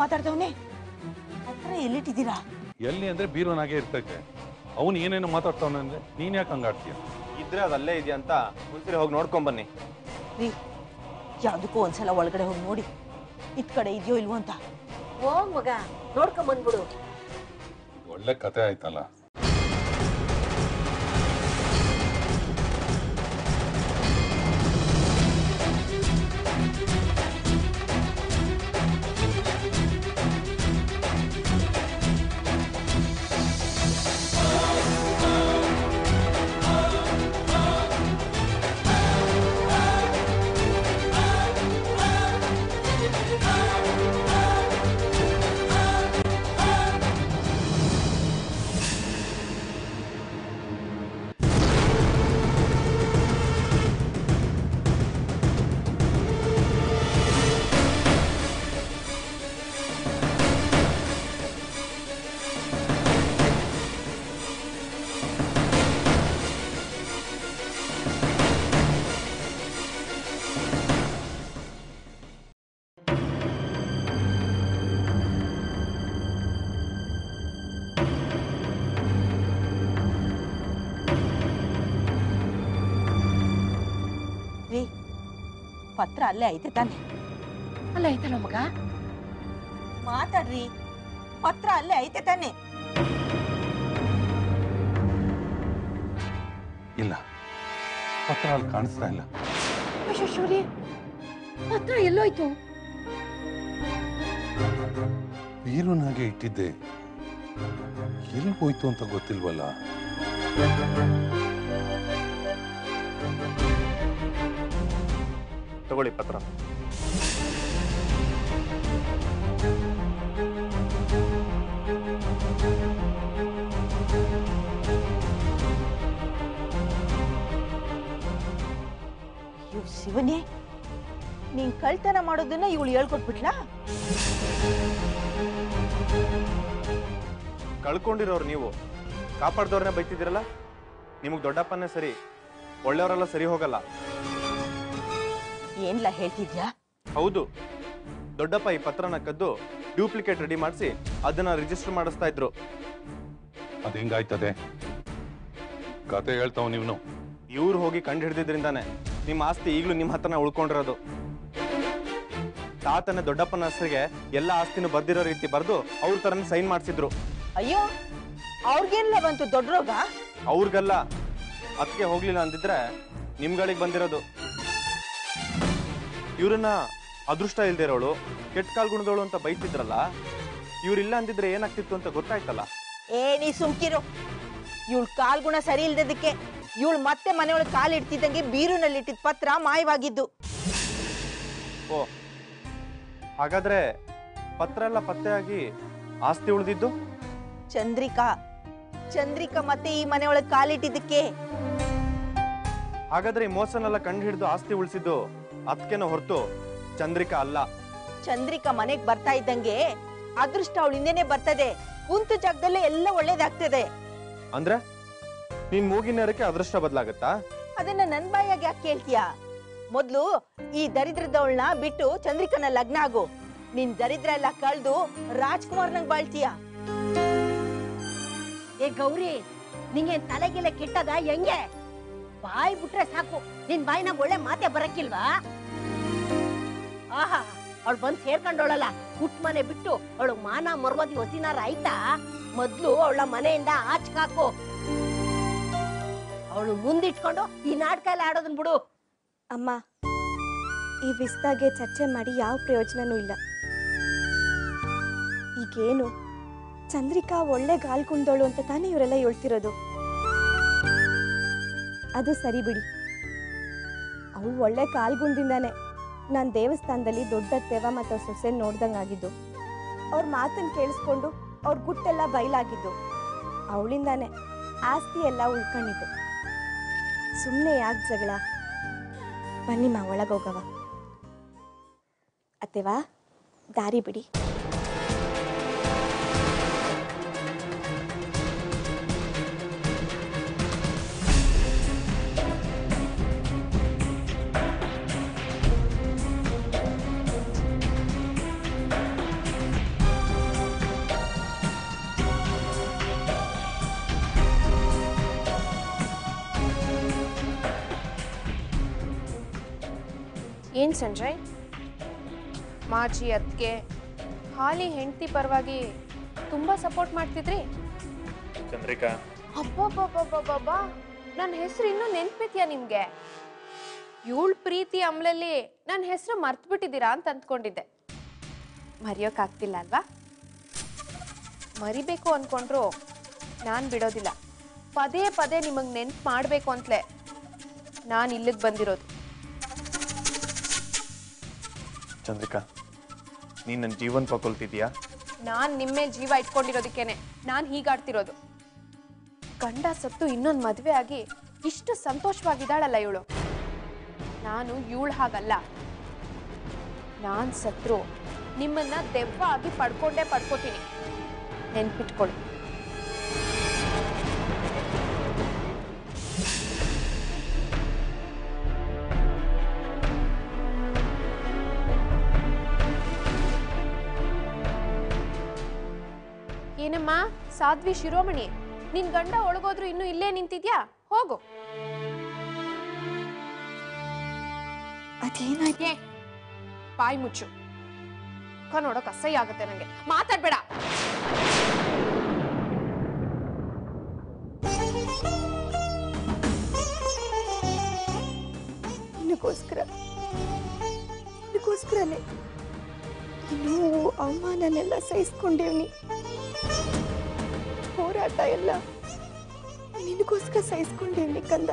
ಮಾತಾಡ್ತವನೆ ಪತ್ರ ಎಲ್ಲಿಟ್ಟಿದ್ದೀರಾ ಎಲ್ಲಿ ಅಂದ್ರೆ ಬೀರೋನಾಗೆ ಇರ್ತೈತೆ ಅವನು ಏನೇನು ಮಾತಾಡ್ತಾವನೆ ಅಂದ್ರೆ ನೀನ್ ಯಾಕೆ ಹಂಗಾಡ್ತೀಯ ಇದ್ರೆ ಅದು ಅಲ್ಲೇ ಇದೆಯಾ ಅಂತ ಒಂದ್ಸರಿ ಹೋಗಿ ನೋಡ್ಕೊಂಡ್ ಬನ್ನಿ ರೀ ಯಾವ್ದಕ್ಕೂ ಒಂದ್ಸಲ ಒಳಗಡೆ ಹೋಗಿ ನೋಡಿ ಇತ್ ಕಡೆ ಇದೆಯೋ ಇಲ್ವೋ ಅಂತ ಹೋಗ್ ಮಗ ನೋಡ್ಕೊಂಡ್ ಬಂದ್ಬಿಡು ಒಳ್ಳೆ ಕತೆ ಆಯ್ತಲ್ಲ ರೀ ಪತ್ರ ಅಲ್ಲೇ ಐತೆ ತಾನೆ ಅಲ್ಲ ಐತಲ್ಲ ಮಗ ಮಾತಾಡ್ರಿ ಪತ್ರ ಅಲ್ಲೇ ಐತೆ ತಾನೆ ಇಲ್ಲ ಪತ್ರ ಅಲ್ಲಿ ಕಾಣಿಸ್ತಾ ಇಲ್ಲ ಅಶ್ವರಿ ಪತ್ರ ಎಲ್ಲೋಯ್ತು ಬೀರೋನಾಗೆ ಇಟ್ಟಿದ್ದೆ ಎಲ್ಲಿ ಹೋಯ್ತು ಅಂತ ಗೊತ್ತಿಲ್ವಲ್ಲ ತಗೊಳ್ಳಿ ಪತ್ರ ಇವ್ ಶಿವನೇ ನೀನ್ ಕಳ್ತನ ಮಾಡೋದನ್ನ ಇವಳು ಹೇಳ್ಕೊಟ್ಬಿಟ್ಲಾ ಕಳ್ಕೊಂಡಿರೋರು ನೀವು ಕಾಪಾಡ್ದವ್ರನ್ನ ಬೈತಿದ್ದೀರಲ್ಲ ನಿಮಗ್ ದೊಡ್ಡಪ್ಪನೇ ಸರಿ ಒಳ್ಳೆಯವರೆಲ್ಲ ಸರಿ ಹೋಗಲ್ಲ ಏನ್ಲ ಹೇಳ್ತಿದ್ಯಾ ಹೌದು ದೊಡ್ಡಪ್ಪ ಈ ಪತ್ರನ ಕದ್ದು ಡೂಪ್ಲಿಕೇಟ್ ರೆಡಿ ಮಾಡಿಸಿ ಅದನ್ನ ರಿಜಿಸ್ಟರ್ ಮಾಡಿಸ್ತಾ ಇದ್ರು ಅದ್ ಹೆಂಗಾಯ್ತದೆ ಕತೆ ಹೇಳ್ತಾವ ನೀವ್ನು ಇವ್ರು ಹೋಗಿ ಕಂಡು ಹಿಡಿದಿದ್ರಿಂದಾನೆ ನಿಮ್ಮ ಆಸ್ತಿ ಈಗಲೂ ನಿಮ್ಮ ಹತ್ರನ ಉಳ್ಕೊಂಡಿರೋದು ತಾತನ ದೊಡ್ಡಪ್ಪನ ಹೆಸರಿಗೆ ಎಲ್ಲ ಆಸ್ತಿನೂ ಬರ್ದಿರೋ ರೀತಿ ಬರ್ದು ಅವ್ರ ತರನೇ ಸೈನ್ ಮಾಡಿಸಿದ್ರು ಅಯ್ಯೋ ಅವ್ರಿಗೆಲ್ಲ ಬಂತು ದೊಡ್ಡ ರೋಗ ಅವ್ರಿಗಲ್ಲ ಅದಕ್ಕೆ ಹೋಗ್ಲಿಲ್ಲ ಅಂದಿದ್ರೆ ನಿಮ್ಗಳಿಗೆ ಬಂದಿರೋದು ಇವ್ರನ್ನ ಅದೃಷ್ಟ ಇಲ್ದೇ ಇರೋಳು ಕೆಟ್ಟ ಕಾಲ್ಗುಣದವಳು ಅಂತ ಬೈತಿದ್ರಲ್ಲ ಇವ್ರಿಲ್ಲ ಅಂದಿದ್ರೆ ಏನಾಗ್ತಿತ್ತು ಅಂತ ಗೊತ್ತಾಯ್ತಲ್ಲ ಏ ನೀ ಸುಮ್ಕಿರು ಇವಳ ಕಾಲ್ಗುಣ ಸರಿ ಇಲ್ದದಕ್ಕೆ ಇವಳು ಮತ್ತೆ ಮನೆಯೊಳಗೆ ಕಾಲ್ ಇಡ್ತಿದ್ದಂಗೆ ಬೀರುನಲ್ಲಿ ಇಟ್ಟಿದ್ ಪತ್ರ ಮಾಯವಾಗಿದ್ದು ಓ ಹಾಗಾದ್ರೆ ಪತ್ರ ಎಲ್ಲ ಪತ್ತೆಯಾಗಿ ಆಸ್ತಿ ಉಳಿದಿದ್ದು ಚಂದ್ರಿಕಾ ಚಂದ್ರಿಕಾ ಮತ್ತೆ ಈ ಮನೆಯೊಳಗೆ ಕಾಲಿಟ್ಟಿದ್ದಕ್ಕೆ ಹಾಗಾದ್ರೆ ಈ ಮೋಸನೆಲ್ಲ ಕಂಡು ಹಿಡಿದು ಆಸ್ತಿ ಉಳಿಸಿದ್ದು ಅದಕ್ಕೇನೋ ಹೊರತು ಚಂದ್ರಿಕಾ ಅಲ್ಲ ಚಂದ್ರಿಕಾ ಮನೆಗ್ ಬರ್ತಾ ಇದ್ದಂಗೆ ಅದೃಷ್ಟ ಅವಳ ಹಿಂದೆನೆ ಬರ್ತದೆ ಕುಂತ ಜಾಗದಲ್ಲೇ ಎಲ್ಲ ಒಳ್ಳೇದಾಗ್ತದೆ ಅಂದ್ರೆ ನೀನ್ ಮೂಗಿನೇರಕ್ಕೆ ಅದೃಷ್ಟ ಬದಲಾಗತ್ತಾ ಅದನ್ನ ನನ್ ಬಾಯಾಗ ಯಾಕೆ ಕೇಳ್ತೀಯ ಮೊದ್ಲು ಈ ದರಿದ್ರದವಳನ್ನ ಬಿಟ್ಟು ಚಂದ್ರಿಕನ ಲಗ್ನ ಆಗು ನಿನ್ ದರಿದ್ರ ಎಲ್ಲ ಕಳ್ದು ರಾಜ್ಕುಮಾರ್ನಂಗ್ ಬಾಳ್ತೀಯ ಏ ಗೌರಿ ನಿಂಗೆ ತಲೆಗಿಲೆ ಕೆಟ್ಟದ ಹೆಂಗೆ ಬಾಯಿ ಬಿಟ್ರೆ ಸಾಕು ನಿನ್ ಬಾಯಿನಾಗ ಒಳ್ಳೆ ಮಾತೆ ಬರಕ್ಕಿಲ್ವಾ ಆಹಾ ಅವಳು ಬಂದ್ ಸೇರ್ಕೊಂಡವಳಲ್ಲ ಹುಟ್ ಮನೆ ಬಿಟ್ಟು ಅವಳು ಮಾನ ಮರ್ವದಿ ಹೊಸಿನಾರ ಆಯ್ತಾ ಮೊದ್ಲು ಅವಳ ಮನೆಯಿಂದ ಆಚ್ಕಾಕು ಅವಳು ಮುಂದಿಟ್ಕೊಂಡು ಈ ನಾಟಕ ಎಲ್ಲ ಆಡೋದನ್ ಬಿಡು ಅಮ್ಮ ಈ ವಿಸ್ತಾಗೆ ಚರ್ಚೆ ಮಾಡಿ ಯಾವ ಪ್ರಯೋಜನನೂ ಇಲ್ಲ ಈಗೇನು ಚಂದ್ರಿಕಾ ಒಳ್ಳೆ ಗಾಲ್ ಕುಂದೋಳು ಅಂತ ತಾನೇ ಇವರೆಲ್ಲ ಹೇಳ್ತಿರೋದು ಅದು ಸರಿ ಬಿಡಿ ಅವಳು ಒಳ್ಳೆ ಕಾಲ್ಗುಂದಿಂದಾನೆ ನಾನು ದೇವಸ್ಥಾನದಲ್ಲಿ ದೊಡ್ಡ ತೆವ ಮತ್ತು ಅವ್ರ ಸೊಸೆ ನೋಡ್ದಂಗಾಗಿದ್ದು ಅವ್ರ ಮಾತನ್ನು ಕೇಳಿಸ್ಕೊಂಡು ಅವ್ರ ಗುಟ್ಟೆಲ್ಲ ಬಯಲಾಗಿದ್ದು ಅವಳಿಂದಾನೆ ಆಸ್ತಿ ಎಲ್ಲ ಉಳ್ಕೊಂಡಿದ್ದು ಸುಮ್ಮನೆ ಯಾಕೆ ಜಗಳ ಬನ್ನಿ ಮಾ ಒಳಗೋಗವ ಅತ್ತೆವಾ ದಾರಿ ಬಿಡಿ ಏನು ಸಂಜಯ್ ಮಾಜಿ ಅತ್ತಿಗೆ ಹಾಲಿ ಹೆಂಡತಿ ಪರವಾಗಿ ತುಂಬ ಸಪೋರ್ಟ್ ಮಾಡ್ತಿದ್ರಿ ಚಂದ್ರಿಕಾ ಅಬ್ಬಬ್ಬಬ್ಬಬ್ಬಬ್ಬ ನನ್ನ ಹೆಸರು ಇನ್ನೂ ನೆನ್ಪಿದ್ಯಾ ನಿಮಗೆ ಇವಳ ಪ್ರೀತಿ ಅಮ್ಲಲ್ಲಿ ನನ್ನ ಹೆಸರು ಮರ್ತ್ಬಿಟ್ಟಿದ್ದೀರಾ ಅಂತ ಅಂದ್ಕೊಂಡಿದ್ದೆ ಮರೆಯೋಕ್ಕಾಗ್ತಿಲ್ಲ ಅಲ್ವಾ ಮರಿಬೇಕು ಅಂದ್ಕೊಂಡ್ರು ನಾನು ಬಿಡೋದಿಲ್ಲ ಪದೇ ಪದೇ ನಿಮಗೆ ನೆನ್ಪು ಮಾಡಬೇಕು ಅಂತಲೇ ನಾನು ಇಲ್ಲಿಗೆ ಬಂದಿರೋದು ಚಂದ್ರಿಕಾ ನೀನ್ ನನ್ನ ಜೀವನ್ ಪಕೊಳ್ತಿದ್ಯಾ ನಾನು ನಿಮ್ಮ ಮೇಲೆ ಜೀವ ಇಟ್ಕೊಂಡಿರೋದಕ್ಕೇನೆ ನಾನು ಹೀಗಾಡ್ತಿರೋದು ಗಂಡ ಸತ್ತು ಇನ್ನೊಂದು ಮದುವೆ ಆಗಿ ಇಷ್ಟು ಸಂತೋಷವಾಗಿದ್ದಾಳಲ್ಲ ಇವಳು ನಾನು ಇವಳು ಹಾಗಲ್ಲ ನಾನು ಸತ್ರು ನಿಮ್ಮನ್ನ ದೆವ್ವ ಆಗಿ ಪಡ್ಕೊಂಡೇ ಪಡ್ಕೋತೀನಿ ನೆನ್ಪಿಟ್ಕೊಳ್ಳಿ ಏನಮ್ಮ ಸಾಧ್ವಿ ಶಿರೋಮಣಿ ನಿನ್ ಗಂಡ ಒಳಗೋದ್ರು ಇನ್ನು ಇಲ್ಲೇ ನಿಂತಿದ್ಯಾ ಹೋಗು ಅದೇನಾಯ್ತು ಏ ಬಾಯಿ ಮುಚ್ಚು ಮುಖ ನೋಡಕ್ ಅಸಹ್ಯ ಆಗುತ್ತೆ ನಂಗೆ ಮಾತಾಡ್ಬೇಡ ನಿನಗೋಸ್ಕರ ನಿನಗೋಸ್ಕರನೇ ಈ ನೋವು ಅವಮಾನನೆಲ್ಲ ಸಹಿಸ್ಕೊಂಡೇವ್ನಿ ಹೋರಾಟ ಎಲ್ಲ ನಿನಗೋಸ್ಕರ ಸಹಿಸ್ಕೊಂಡೇವ್ನಿ ಕಂದ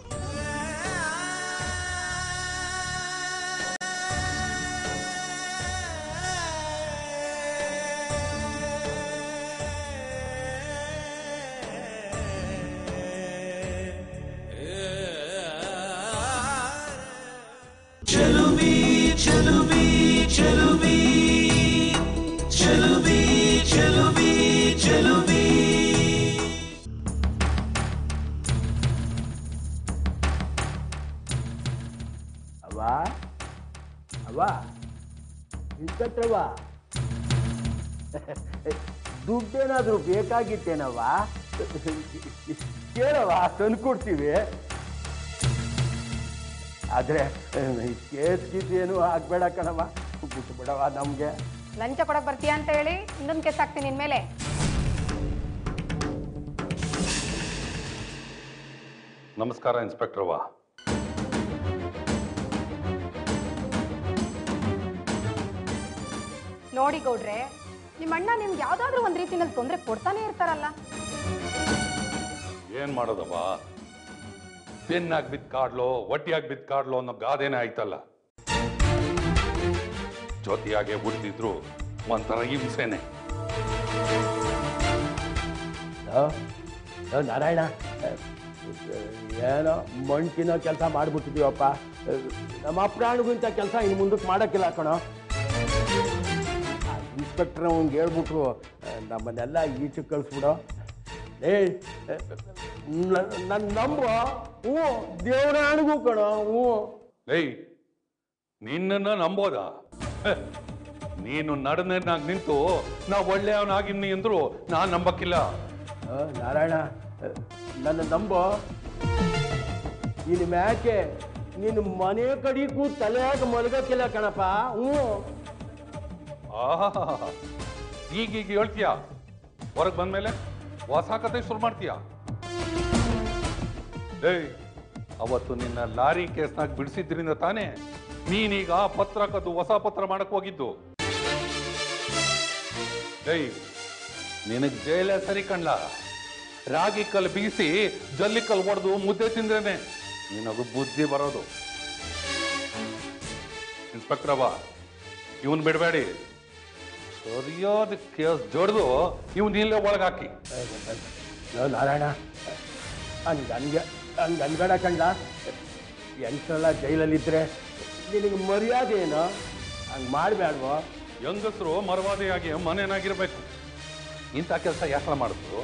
ಅವ್ವ ಅವ್ವ ಇನ್ಸ್ಪೆಕ್ಟ್ರವ್ವ ದುಡ್ಡೇನಾದ್ರೂ ಬೇಕಾಗಿತ್ತೇನವ್ವ ಕೇಳವ್ವ ತಂದ್ಕೊಡ್ತೀವಿ ಆದ್ರೆ ಕೇಸ್ ಗೀಸ್ ಏನು ಆಗ್ಬೇಡ ಕಣವ್ವ ಬಿಟ್ಬಿಡವ ನಮ್ಗೆ ಲಂಚ ಕೊಡಕ್ ಬರ್ತೀಯಾ ಅಂತ ಹೇಳಿ ಇನ್ನೊಂದು ಕೇಸ್ ಹಾಕ್ತೀನಿ ಇನ್ಮೇಲೆ ನಮಸ್ಕಾರ ಇನ್ಸ್ಪೆಕ್ಟರ್ವಾ ನೋಡಿ ಗೌಡ್ರೆ ನಿಮ್ಮ ಅಣ್ಣ ನಿಮ್ಗೆ ಯಾವ್ದಾದ್ರು ಒಂದ್ ರೀತಿನಲ್ಲಿ ತೊಂದರೆ ಕೊಡ್ತಾನೆ ಇರ್ತಾರಲ್ಲ ಏನ್ ಮಾಡೋದವ್ವ ಬೆನ್ನಾಗ್ ಬಿದ್ದ ಕಾಡ್ಲೋ ಒಟ್ಟಿಯಾಗಿ ಬಿದ್ದ ಕಾಡ್ಲೋ ಅನ್ನೋ ಗಾದೆನೇ ಆಯ್ತಲ್ಲ ಜೊತೆಯಾಗೆ ಹುಡ್ದಿದ್ರು ಒಂಥರ ಹಿಂಸೆನೆ ಆ, ಆ, ನಾರಾಯಣ ಏನೋ ಮಣ್ಕಿನೋ ಕೆಲಸ ಮಾಡ್ಬಿಟ್ಟಿದೀವಪ್ಪ ನಮ್ಮ ಅಪ್ರಾಣಿಗಿಂತ ಕೆಲಸ ಇನ್ನು ಮುಂದಕ್ಕೆ ಮಾಡೋಕ್ಕಿಲ್ಲ ಕಣೋ ಇನ್ಸ್ಪೆಕ್ಟ್ರ್ ಅವ್ನಿಗೆ ಹೇಳ್ಬಿಟ್ರು ಆ, ನಮ್ಮನ್ನೆಲ್ಲ ಈಚೆಗೆ ಕಳಿಸ್ಬಿಡು ಏ ನನ್ನ ನಂಬು ಹ್ಞೂ ದೇವರಾಣಿಗೂ ಕಣೋ ಹ್ಞೂ ಏಯ್ ನಿನ್ನನ್ನ ನಂಬೋದ ಹೆ, ನೀನು ನಡನಾಗ ನಿಂತು ನಾ ಒಳ್ಳೆಯವನಾಗಿನ್ನಿ ಅಂದ್ರು ನಾನ್ ನಂಬಕ್ಕಿಲ್ಲ ಆ, ನಾರಾಯಣ ಆ, ನನ್ನ ನಂಬು ನೀನು ಮ್ಯಾಕೆ ನೀನು ಮನೆ ಕಡೆಗೂ ತಲೆಯಾಗ ಮಲಗಕ್ಕಿಲ್ಲ ಕಣಪ್ಪ ಹ್ಞೂ ಆಹಾ ಈಗೀಗ ಹೇಳ್ತೀಯ ಹೊರಗೆ ಬಂದ್ಮೇಲೆ ಹೊಸ ಕತೆ ಶುರು ಮಾಡ್ತೀಯ ಏಯ್ ಅವತ್ತು ನಿನ್ನ ಲಾರಿ ಕೇಸ್ನಾಗ ಬಿಡಿಸಿದ್ರಿಂದ ತಾನೇ ನೀನೀಗ ಪತ್ರ ಕದ್ದು ಹೊಸ ಪತ್ರ ಮಾಡಕ್ ಹೋಗಿದ್ದು ಏಯ್ ನಿನಗ್ ಜೈಲೇ ಸರಿ ಕಣ್ಲ ರಾಗಿ ಕಲ್ ಬೀಸಿ ಜಲ್ಲಿ ಕಲ್ ಹೊಡೆದು ಮುದ್ದೆ ತಿಂದ್ರೇನೆ ನಿನಗೂ ಬುದ್ಧಿ ಬರೋದು ಇನ್ಸ್ಪೆಕ್ಟರ್ ಅವ ಇವನ್ ಬಿಡಬೇಡಿ ಸರಿಯಾದ ಕೇಸ್ ಜಡ್ದು ಇವನ್ ಇಲ್ಲೇ ಒಳಗಾಕಿ ಲೋ ನಾರಾಯಣ ಹಂಗೆ ಹಂಗೆ ಹಂಗೆ ಅನ್ಬೇಡ ಕಂಡ ಎಂಟೆಲ್ಲ ಜೈಲಲ್ಲಿದ್ದರೆ ನಿನಗೆ ಮರ್ಯಾದೆ ಏನು ಹಂಗೆ ಮಾಡಬೇಡ್ವೋ ಹೆಂಗಸರು ಮರವಾದಿಯಾಗಿ ಮನೇನಾಗಿರ್ಬೇಕು ಇಂಥ ಕೆಲಸ ಯಾಕೆ ಮಾಡಿದ್ರು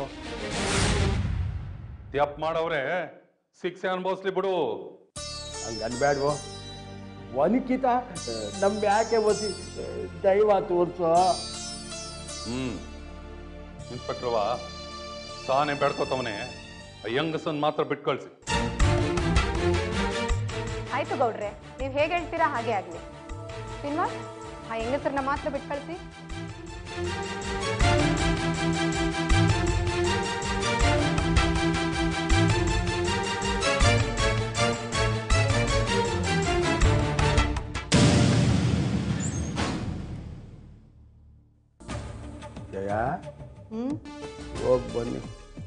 ತಪ್ಪು ಮಾಡವ್ರೆ ಶಿಕ್ಷೆ ಅನುಭವಿಸ್ಲಿ ಬಿಡು ಹಂಗೆ ಅನ್ಬೇಡ್ವೋ ಒನಕಿತ ನಮ್ಮ ಯಾಕೆ ಒಸಿ ದೈವ ತೋರಿಸೋ ಹ್ಮ್ ಇನ್ಸ್ಪೆಕ್ಟರ್ವ ಸಾನೆ ಬೇಡ್ಕೋತವನೆ ಆ ಹೆಂಗಸನ್ ಮಾತ್ರ ಬಿಟ್ಟು ಕಳ್ಸಿ ಆಯ್ತು ಗೌಡ್ರೆ ನೀವು ಹೇಗೆ ಹೇಳ್ತೀರಾ ಹಾಗೆ ಆಗಲಿ ಶ್ರೀನಿವಾಸ್ ಆ ಹೆಂಗಸರನ್ನ ಮಾತ್ರ ಬಿಟ್ಟು ಕಳಿಸಿ ಜಯ ಹೋಗಿ ಬನ್ನಿ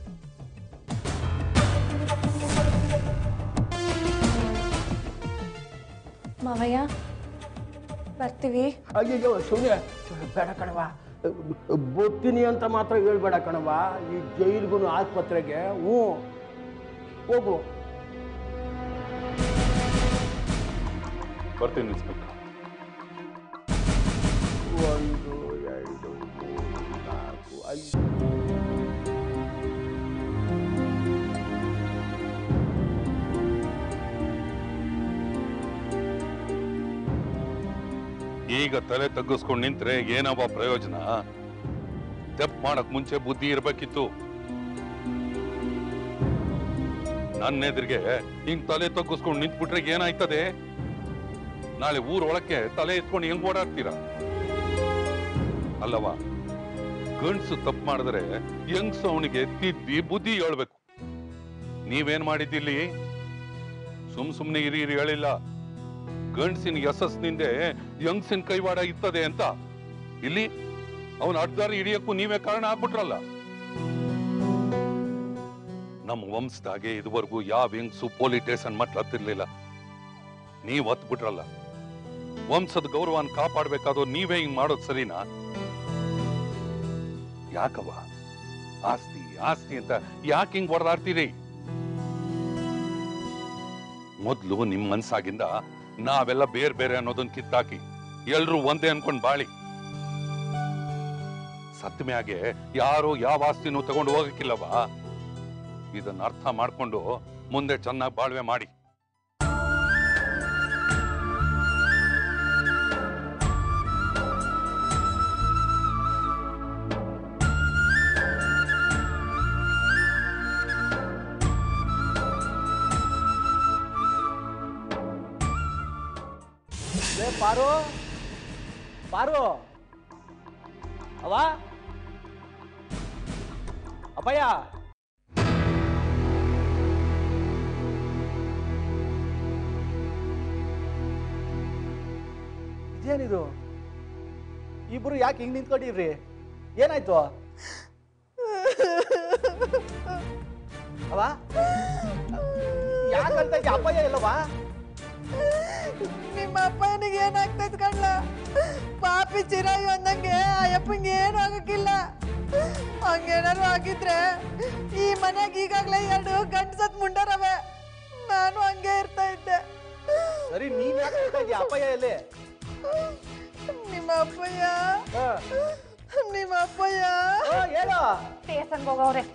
ಮಾವಯ್ಯ ಬರ್ತೀವಿ ಅಯ್ಯಯ್ಯೋ ಸುಮ್ಮನೆ ಬೇಡ ಕಣವ ಬರ್ತೀನಿ ಅಂತ ಮಾತ್ರ ಹೇಳ್ಬೇಡ ಕಣವ ಈ ಜೈಲ್ಗೂ ಆಸ್ಪತ್ರೆಗೆ ಹ್ಞೂ ಹೋಗು ಬರ್ತೀನಿ ಇನ್ಸ್ಪೆಕ್ಟರ್ ಒಂದು ಎರಡು ಮೂರು ನಾಲ್ಕು ಐದು ಈಗ ತಲೆ ತಗ್ಗಿಸ್ಕೊಂಡು ನಿಂತ್ರೆ ಏನವ ಪ್ರಯೋಜನ ತಪ್ಪು ಮಾಡಕ್ ಮುಂಚೆ ಬುದ್ಧಿ ಇರ್ಬೇಕಿತ್ತು ನನ್ನ ಎದುರಿಗೆ ಹಿಂಗ್ ತಲೆ ತಗ್ಗಿಸ್ಕೊಂಡು ನಿಂತ್ಬಿಟ್ರೆ ಏನಾಯ್ತದೆ ನಾಳೆ ಊರೊಳಕ್ಕೆ ತಲೆ ಎತ್ಕೊಂಡು ಹೆಂಗ್ ಓಡಾಡ್ತೀರಾ ಅಲ್ಲವಾ ಗಂಡ್ಸು ತಪ್ಪು ಮಾಡಿದ್ರೆ ಹೆಂಗ್ಸು ಅವನಿಗೆ ತಿದ್ದಿ ಬುದ್ಧಿ ಹೇಳ್ಬೇಕು ನೀವೇನ್ ಮಾಡಿದ್ದಿಲ್ಲಿ ಸುಮ್ ಸುಮ್ನೆ ಇರಿ ಇರಿ ಹೇಳಿಲ್ಲ ಗಂಡ್ಸಿನ ಯಶಸ್ನಿಂದೆ ಯಂಗ್ಸಿನ ಕೈವಾಡ ಇರ್ತದೆ ಅಂತ ಇಲ್ಲಿ ಅವನ ಅಡ್ದಾರಿ ಹಿಡಿಯಕ್ಕೂ ನೀವೇ ಕಾರಣ ಆಗ್ಬಿಟ್ರಲ್ಲ ನಮ್ಮ ವಂಶದಾಗೆ ಇದುವರೆಗೂ ಯಾವ ಹೆಂಗ್ಸು ಪೊಲೀಸ್ ಸ್ಟೇಷನ್ ಮಟ್ಲ ಹತ್ತಿರ್ಲಿಲ್ಲ ನೀವ್ ಹತ್ಬಿಟ್ರಲ್ಲ ವಂಶದ ಗೌರವನ ಕಾಪಾಡ್ಬೇಕಾದ್ರು ನೀವೇ ಹಿಂಗ್ ಮಾಡೋದ್ ಸರಿನಾ ಯಾಕವ್ವ ಆಸ್ತಿ ಆಸ್ತಿ ಅಂತ ಯಾಕೆ ಹಿಂಗ್ ಹೊಡೆದಾಡ್ತೀರಿ ಮೊದ್ಲು ನಿಮ್ ಮನ್ಸಾಗಿಂದ ನಾವೆಲ್ಲ ಬೇರೆ ಬೇರೆ ಅನ್ನೋದನ್ನ ಕಿತ್ತಾಕಿ ಎಲ್ರು ಒಂದೇ ಅನ್ಕೊಂಡ್ ಬಾಳಿ ಸತ್ತ ಮ್ಯಾಗೆ ಯಾರು ಯಾವ ಆಸ್ತಿನೂ ತಗೊಂಡು ಹೋಗಕ್ಕಿಲ್ಲವಾ ಇದನ್ನ ಅರ್ಥ ಮಾಡ್ಕೊಂಡು ಮುಂದೆ ಚೆನ್ನಾಗಿ ಬಾಳ್ವೆ ಮಾಡಿ ಲೇ ಪಾರು ಪಾರು ಅವ ಅಪ್ಪಯ್ಯ ಇದೇನಿದು ಇಬ್ರು ಯಾಕೆ ಹಿಂಗ್ ನಿಂತ್ಕೊಂಡಿವ್ರಿ ಏನಾಯ್ತು ಅವ ಯಾಕೆ ಅಳ್ತಾ ಇದ್ಯಾ ಅಪ್ಪಯ್ಯ ಇಲ್ಲವಾ ನಿಮ್ಮ ಅಪ್ಪನಿಗೆ ಏನಾಗ್ತೈತ್ ಕಣ್ಲ ಪಾಪಿ ಚಿರಾಯು ಅಂದಂಗೆ ಆ ಅಪ್ಪಂಗೆ ಏನು ಆಗಕ್ಕಿಲ್ಲ ಹಂಗೇನಾರು ಆಗಿದ್ರೆ ಈ ಮನೆಗೆ ಈಗಾಗ್ಲೇ ಎರಡು ಗಂಡು ಸತ್ ಮುಂಡರವೆ ನಾನು ಹಂಗೆ ಇರ್ತಾ ಇದ್ದೆ ಸರಿ ನೀನ್ ಯಾಕೆ ಅಳ್ತಾ ಇದ್ಯಾ ಅಪ್ಪಯ್ಯ ಎಲ್ಲಿ ನಿಮ್ಮ ಅಪ್ಪಯ್ಯ ಹಾ. ನಿಮ್ಮ ಅಪ್ಪಯ್ಯ ಆ, ಹೇಳು ಸ್ಟೇಷನ್ಗೆ ಹೋಗವ್ರೆ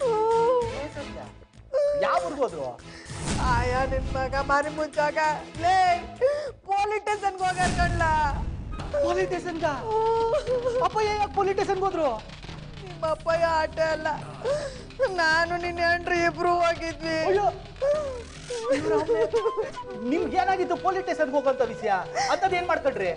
ಯಾವ ಊರ್ಗೋದ್ರು ಆಯಾ ನಿನ್ ಮಗ ಮಾರಿ ಮುಂಚಾಗ ಲೇ ಪೊಲೀಸ್ ಸ್ಟೇಷನ್ಗೆ ಹೋಗಾರ ಕಣ್ಲ ಪೊಲೀಸ್ ಸ್ಟೇಷನ್ಗ ಅಪ್ಪಯ್ಯ ಯಾಕೆ ಪೊಲೀಸ್ ಸ್ಟೇಷನ್ಗೆ ಹೋದ್ರು ನಿಮ್ಮ ಅಪ್ಪಯ್ಯ ಆಟ ಅಲ್ಲ ನಾನು ನಿನ್ನ ಹೆಂಡ್ರು ಇಬ್ರು ಹೋಗಿದ್ವಿ ಅಯ್ಯೋ ನಿಮ್ಗೆ ಏನಾಗಿತ್ತು ಪೊಲೀಸ್ ಸ್ಟೇಷನ್ಗೆ ಹೋಗೋಂತ ವಿಷಯ ಅಂತದ್ ಏನ್ ಮಾಡ್ಕೊಂಡ್ರಿ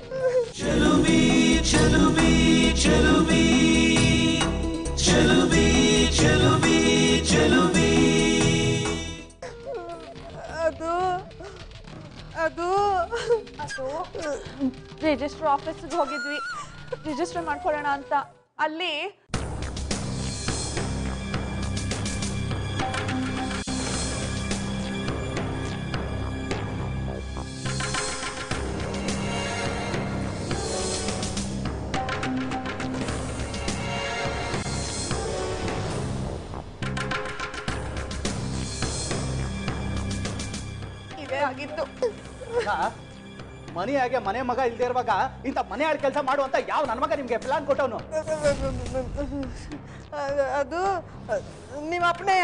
ಅದು ಅದು ಅದು ರಿಜಿಸ್ಟರ್ ಆಫೀಸಿಗೆ ಹೋಗಿದ್ವಿ ರಿಜಿಸ್ಟರ್ ಮಾಡ್ಕೊಳ್ಳೋಣ ಅಂತ ಅಲ್ಲಿ ಇದೇ ಆಗಿತ್ತು ಮನೆಯಾಗೆ ಮನೆ ಮಗ ಇಲ್ದೇ ಇರುವಾಗ ಇಂಥ ಮನೆ ಆಳ್ ಕೆಲಸ ಮಾಡು ಅಂತ ಯಾವ ನನ್ನ ಮಗ ನಿಮ್ಗೆ ಪ್ಲಾನ್ ಕೊಟ್ಟವನು ಅದು- ಅದು ನಿಮ್ಮ ಅಪ್ಪನೆಯ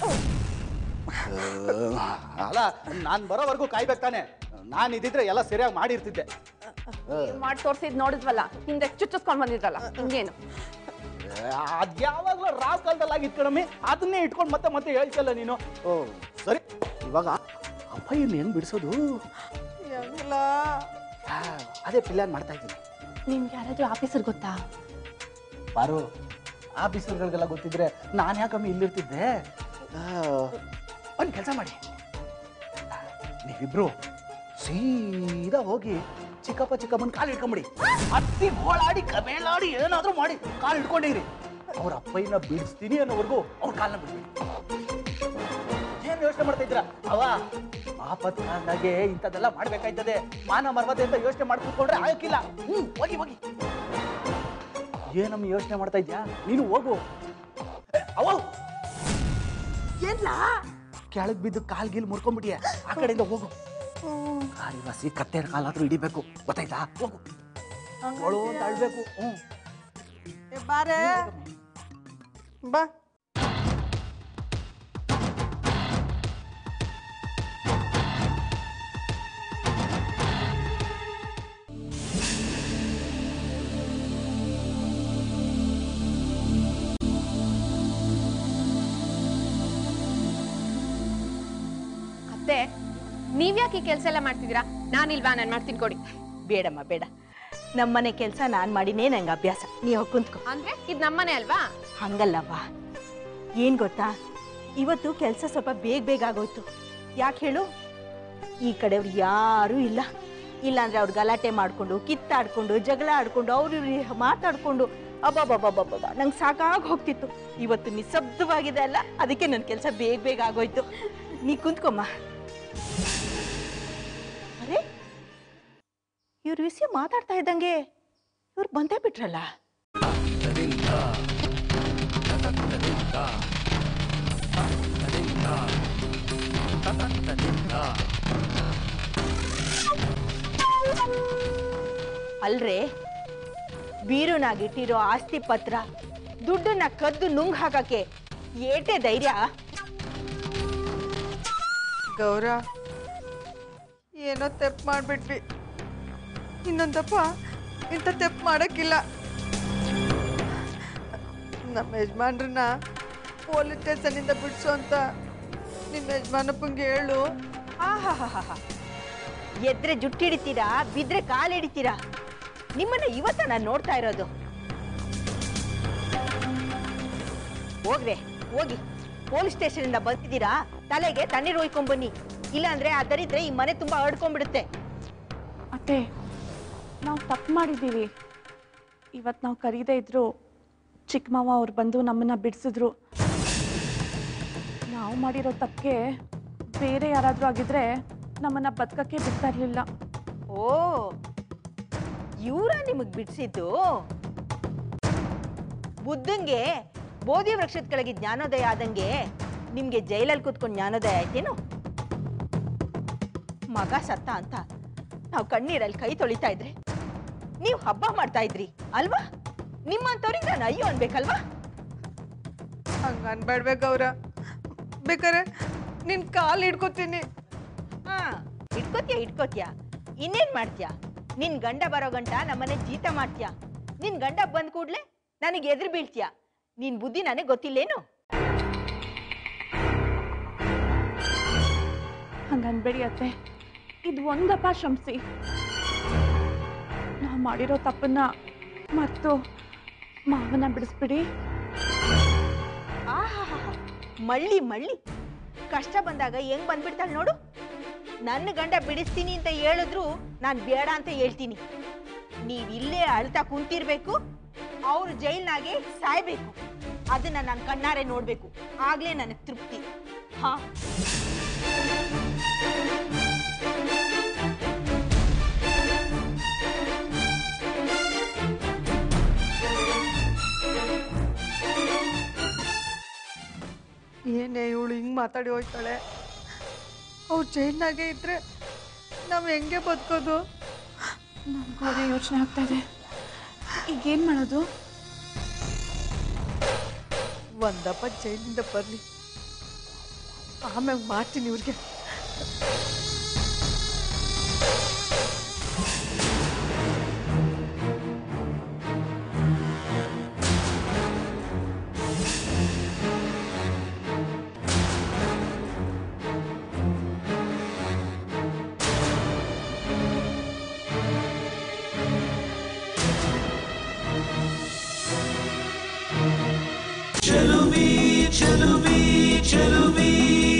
ಅಲ್ಲ ನಾನ್ ಬರೋವರೆಗೂ ಕಾಯ್ಬೇಕು ತಾನೆ ನಾನ್ ಇದ್ದಿದ್ರೆ ಎಲ್ಲ ಸರಿಯಾಗಿ ಮಾಡಿರ್ತಿದ್ದೆ ಮಾಡಿ ತೋರ್ಸಿದ್ ನೋಡಿದ್ವಲ್ಲ ಹಿಂದೆ ಚುಚ್ಚಿಸ್ಕೊಂಡ್ ಬಂದಿದ್ರಲ್ಲ ಹಿಂಗೇನು ಅದ್ಯಾವಾಗ್ಲೂ ರಾವ್ ಕಾಲದಲ್ಲಿ ಆಗಿತ್ತು ಕಣಮ್ಮಿ ಅದನ್ನೇ ಇಟ್ಕೊಂಡು ಮತ್ತೆ ಮತ್ತೆ ಹೇಳ್ತಿಲ್ಲ ನೀನು ಓ ಸರಿ ಇವಾಗ ಅಪ್ಪಯ್ಯನ ಹೆಂಗ್ ಬಿಡಿಸೋದು ಹೆಂಗ್ ಆಗ್ತಿಲ್ಲ ಆ, ಅದೇ ಪ್ಲಾನ್ ಮಾಡ್ತಾ ಇದ್ದೀನಿ ನಿಮ್ಗೆ ಯಾರಾದ್ರೂ ಆಫೀಸರ್ ಗೊತ್ತಾ ಬಾರು ಆಫೀಸರ್ಗಳಿಗೆಲ್ಲ ಗೊತ್ತಿದ್ರೆ ನಾನು ಯಾಕಮ್ಮಿ ಇಲ್ಲಿರ್ತಿದ್ದೆ ಒಂದು ಕೆಲಸ ಮಾಡಿ ನೀವಿಬ್ರು ಸೀದಾ ಹೋಗಿ ಚಿಕ್ಕಪ್ಪ ಚಿಕ್ಕಮ್ಮನ ಕಾಲು ಹಿಡ್ಕೊಂಬಿಡಿ ಹತ್ತಿ ಗೋಳಾಡಿ ಕಮೇಳಾಡಿ ಏನಾದ್ರೂ ಮಾಡಿ ಕಾಲು ಹಿಡ್ಕೊಂಡಿರಿ ಅವ್ರ ಅಪ್ಪಯ್ಯನ ಬಿಡಿಸ್ತೀನಿ ಅನ್ನೋವರೆಗೂ ಅವ್ರ ಕಾಲನ್ನ ಬಿಡ್ಬೇಡಿ ಏನ್ ಯೋಚನೆ ಮಾಡ್ತಾ ಇದ್ದೀರಾ ಅವ ಆಪತ್ ಕಾಲದಾಗೆ ಇಂಥದ್ದೆಲ್ಲ ಮಾಡ್ಬೇಕಾಯ್ತದೆ ಮಾನ ಮರ್ಮತೆ ಅಂತ ಯೋಚನೆ ಮಾಡಿ ಕೂತ್ಕೊಂಡ್ರೆ ಆಗಕ್ಕಿಲ್ಲ ಹ್ಮ್ ಹೋಗಿ ಹೋಗಿ ಏನಮ್ಮ ಯೋಚನೆ ಮಾಡ್ತಾ ಇದ್ಯಾ ನೀನು ಹೋಗು ಏ, ಅವ್ವ ಏನ್ಲಾ ಕೆಳಗ್ ಬಿದ್ದು ಕಾಲ್ ಗೀಲ್ ಮುರ್ಕೊಂಡ್ಬಿಟ್ಟಿಯ ಆ ಕಡೆಯಿಂದ ಹೋಗು ಕಾಲಿವಾಸಿ ಕತ್ತೆರ ಕಾಲಾದ್ರೂ ಹಿಡಿಬೇಕು ಗೊತ್ತಾಯ್ತಾ ಹೋಗು ಅವಳು ಅಂತ ಅಳ್ಬೇಕು ಹ್ಮ್ ಏ, ಬಾರೆ ಬಾ ಅತ್ತೆ ನೀವ್ಯಾಕೆ ಈ ಕೆಲಸ ಎಲ್ಲ ಮಾಡ್ತಿದ್ದೀರಾ ನಾನಿಲ್ವಾ ನಾನು ಮಾಡ್ತೀನಿ ಕೊಡಿ ಬೇಡಮ್ಮ ಬೇಡ ನಮ್ಮನೆ ಕೆಲಸ ನಾನು ಮಾಡಿನೇ ನಂಗೆ ಅಭ್ಯಾಸ ನೀವು ಕುಂತ್ಕೊ ಅಂದ್ರೆ ಇದು ನಮ್ಮನೆ ಅಲ್ವಾ ಹಂಗಲ್ಲವ್ವ ಏನು ಗೊತ್ತಾ ಇವತ್ತು ಕೆಲಸ ಸ್ವಲ್ಪ ಬೇಗ ಬೇಗ ಆಗೋಯ್ತು ಯಾಕೆ ಹೇಳು ಈ ಕಡೆಯವ್ರು ಯಾರೂ ಇಲ್ಲ ಇಲ್ಲಾಂದ್ರೆ ಅವ್ರು ಗಲಾಟೆ ಮಾಡಿಕೊಂಡು ಕಿತ್ತಾಡ್ಕೊಂಡು ಜಗಳ ಆಡ್ಕೊಂಡು ಅವ್ರು ಇವ್ರು ಮಾತಾಡ್ಕೊಂಡು ಅಬ್ಬಬ್ಬಬ್ಬಬ್ಬಬ್ಬ ನಂಗೆ ಸಾಕಾಗಿ ಹೋಗ್ತಿತ್ತು ಇವತ್ತು ನಿಶಬ್ದವಾಗಿದೆ ಅಲ್ಲ ಅದಕ್ಕೆ ನನ್ನ ಕೆಲಸ ಬೇಗ ಬೇಗ ಆಗೋಯ್ತು ನೀ ಕುಂತ್ಕೊಮ್ಮ ಅರೆ ಇವ್ರ ವಿಷಯ ಮಾತಾಡ್ತಾ ಇದ್ದಂಗೆ ಇವ್ರು ಬಂದೇ ಬಿಟ್ರಲ್ಲ ಅಲ್ರೇ ಬೀರುನಾಗಿಟ್ಟಿರೋ ಆಸ್ತಿ ಪತ್ರ ದುಡ್ಡನ್ನ ಕದ್ದು ನುಂಗ್ ಹಾಕಕ್ಕೆ ಏಟೆ ಧೈರ್ಯ ಗೌರ ಏನೋ ತೆಪ್ಪು ಮಾಡ್ಬಿಟ್ವಿ ಇನ್ನೊಂದಪ್ಪ ಇಂಥ ತೆಪ್ಪು ಮಾಡಕ್ಕಿಲ್ಲ ನಮ್ಮ ಯಜಮಾನ್ರನ್ನ ಪೊಲೀಸ್ ಸ್ಟೇಷನಿಂದ ಬಿಡಿಸು ಅಂತ ನಿಮ್ಮ ಯಜಮಾನಪ್ಪಂಗೆ ಹೇಳು ಆಹಾಹಾಹಾ. ಎದ್ರೆ ಜುಟ್ಟಿಡಿತೀರಾ ಬಿದ್ರೆ ಕಾಲಿಡಿತೀರಾ ನಿಮ್ಮನ್ನ ಇವತ್ತ ನಾನು ನೋಡ್ತಾ ಇರೋದು ಹೋಗ್ರೆ ಹೋಗಿ ಪೊಲೀಸ್ ಸ್ಟೇಷನ್ ಬಂದಿದ್ದೀರಾ ತಲೆಗೆ ತಣ್ಣೀರು ಒಯ್ಕೊಂಡ್ ಬನ್ನಿ ಇಲ್ಲಾಂದ್ರೆ ಆ ದರಿದ್ರೆ ಈ ಮನೆ ತುಂಬಾ ಹರಡ್ಕೊಂಡ್ಬಿಡುತ್ತೆ ಅತ್ತೆ ನಾವು ತಪ್ಪು ಮಾಡಿದ್ದೀವಿ ಇವತ್ತು ನಾವು ಕರೀದೇ ಇದ್ರು ಚಿಕ್ಕ ಮಾವ ಅವ್ರು ಬಂದು ನಮ್ಮನ್ನ ಬಿಡಿಸಿದ್ರು ನಾವು ಮಾಡಿರೋ ತಪ್ಪಿಗೆ ಬೇರೆ ಯಾರಾದರೂ ಆಗಿದ್ರೆ ನಮ್ಮನ್ನ ಬದುಕಕ್ಕೆ ಬಿಡ್ತಾ ಇರಲಿಲ್ಲ ಓ ಇವರ ನಿಮಗ್ ಬಿಡಿಸಿದ್ದು ಬುದ್ಧಂಗೆ ಬೋಧಿ ವೃಕ್ಷದ ಕೆಳಗೆ ಜ್ಞಾನೋದಯ ಆದಂಗೆ ನಿಮ್ಗೆ ಜೈಲಲ್ಲಿ ಕೂತ್ಕೊಂಡು ಜ್ಞಾನೋದಯ ಆಯ್ತೇನು ಮಗ ಸತ್ತ ಅಂತ ನಾವು ಕಣ್ಣೀರಲ್ಲಿ ಕೈ ತೊಳಿತಾ ಇದ್ರೆ ನೀವು ಹಬ್ಬ ಮಾಡ್ತಾ ಇದ್ರಿ ಅಲ್ವಾ ನಿಮ್ಮಂತವ್ರಿಗೆ ನಾನು ಅಯ್ಯೋ ಅನ್ಬೇಕಲ್ವಾ ಹಂಗ ಅನ್ಬೇಡ್ವೆ ಗೌರ ಬೇಕಾರೆ ನಿನ್ ಕಾಲ್ ಹಿಡ್ಕೊತೀನಿ ಹಾ ಇಟ್ಕೋತ್ಯಾ ಇಟ್ಕೋತ್ಯಾ ಇನ್ನೇನ್ ಮಾಡ್ತ್ಯಾ ನಿನ್ ಗಂಡ ಬರೋ ಗಂಟ ನಮ್ಮನೆ ಜೀತ ಮಾಡ್ತ್ಯಾ ನಿನ್ ಗಂಡ ಬಂದ್ ಕೂಡ್ಲೆ ನನಗೆ ಎದುರು ಬೀಳ್ತ್ಯಾ ನಿನ್ ಬುದ್ಧಿ ನನಗೆ ಗೊತ್ತಿಲ್ಲೇನು ಹಂಗನ್ಬೇಡಿ ಅತ್ತೆ ಇದು ಒಂದಪ್ಪ ಶ್ರಮಿಸಿ ನಾವು ಮಾಡಿರೋ ತಪ್ಪನ್ನ ಮರ್ತು ಮಾವನ ಬಿಡಿಸ್ಬಿಡಿ ಆಹಾಹಾಹಾ. ಮಳ್ಳಿ ಮಳ್ಳಿ ಕಷ್ಟ ಬಂದಾಗ ಹೆಂಗ್ ಬಂದ್ಬಿಡ್ತಾಳೆ ನೋಡು ನನ್ನ ಗಂಡ ಬಿಡಿಸ್ತೀನಿ ಅಂತ ಹೇಳಿದ್ರು ನಾನು ಬೇಡ ಅಂತ ಹೇಳ್ತೀನಿ ನೀವ್ ಇಲ್ಲೇ ಅಳ್ತಾ ಕುಂತಿರ್ಬೇಕು ಅವ್ರು ಜೈಲ್ನಾಗೆ ಸಾಯ್ಬೇಕು ಅದನ್ನ ನಾನು ಕಣ್ಣಾರೆ ನೋಡ್ಬೇಕು ಆಗ್ಲೇ ನನಗೆ ತೃಪ್ತಿ ಹಾ ಏನೇ ಇವಳು ಹಿಂಗ್ ಮಾತಾಡಿ ಹೋಯ್ತಾಳೆ ಅವ್ರು ಜೈಲ್ನಾಗೆ ಇದ್ರೆ ನಾವ್ ಹೆಂಗೆ ಬದುಕೋದು ನನಗೂ ಅದೇ ಯೋಚನೆ ಆಗ್ತಾ ಇದೆ ಈಗೇನು ಮಾಡೋದು ಒಂದಪ್ಪ ಜೈಲಿಂದ ಬರ್ಲಿ ಆಮ್ಯಾಗ ಮಾಡ್ತೀನಿ ಇವ್ರಿಗೆ ಚೆಲುವಿ ಚೆಲುವಿ ಚೆಲುವಿ